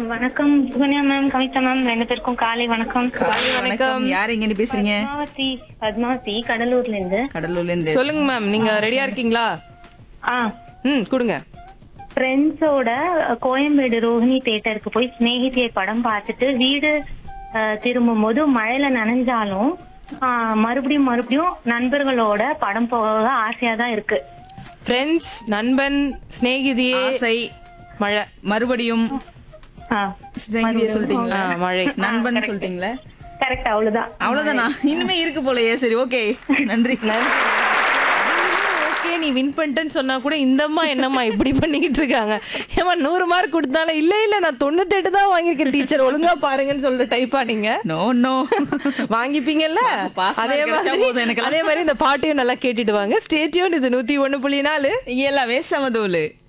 வணக்கம் Sukanya ma'am Kavitha ma'am ரெண்டு பேருக்கும் காலை வணக்கம் காலை வணக்கம் யார் எங்க இருந்து பேசுறீங்க பத்மாவதி பத்மாவதி கடலூர்ல இருந்து கடலூர்ல இருந்து சொல்லுங்க மேம் நீங்க ரெடியா இருக்கீங்களா ஆ ம் கொடுங்க ஃப்ரெண்ட்ஸோட கோயம்பேடு ரோஹிணி தியேட்டருக்கு போய் சிநேகிதியை படம் பார்த்துட்டு வீடு அஹ், திரும்பும் போது மழையில நனைஞ்சாலும் ஆஹ், மறுபடியும் மறுபடியும் நண்பர்களோட படம் போக ஆசையா தான் இருக்கு ஃப்ரெண்ட்ஸ் நண்பன் சிநேகிதியே ஆசை மழை மறுபடியும் ஆ, சிநேகிதியை சொல்லிட்டீங்களா ஆ, மழை நண்பன் சொல்லிட்டீங்களா கரெக்ட் அவ்வளவுதான் அவ்வளவுதானா இனிமே இருக்கு போலயே சரி ஓகே நன்றி ஓகே நீ வின் பண்ணிட்டேன்னு சொன்னா கூட இந்த அம்மா என்னம்மா இப்படி பண்ணிக்கிட்டு இருக்காங்க ஏமா நூறு மார்க் கொடுத்தாலும் இல்ல இல்ல நான் தொண்ணூத்தெட்டு தான் வாங்கியிருக்கேன் டீச்சர் ஒழுங்கா பாருங்கன்னு சொல்ற டைப்பா நீங்க நோ நோ வாங்கிப்பீங்கல்ல pass mark அதே கிடைச்சா மாதிரி போதும் எனக்கெல்லாம். அதே மாதிரி இந்த பாட்டையும் நல்லா கேட்டுட்டு வாங்க ஸ்டேட்யூன் இது நூத்தி ஒண்ணு புள்ளி நாலு இங்க எல்லாமே சமதூலு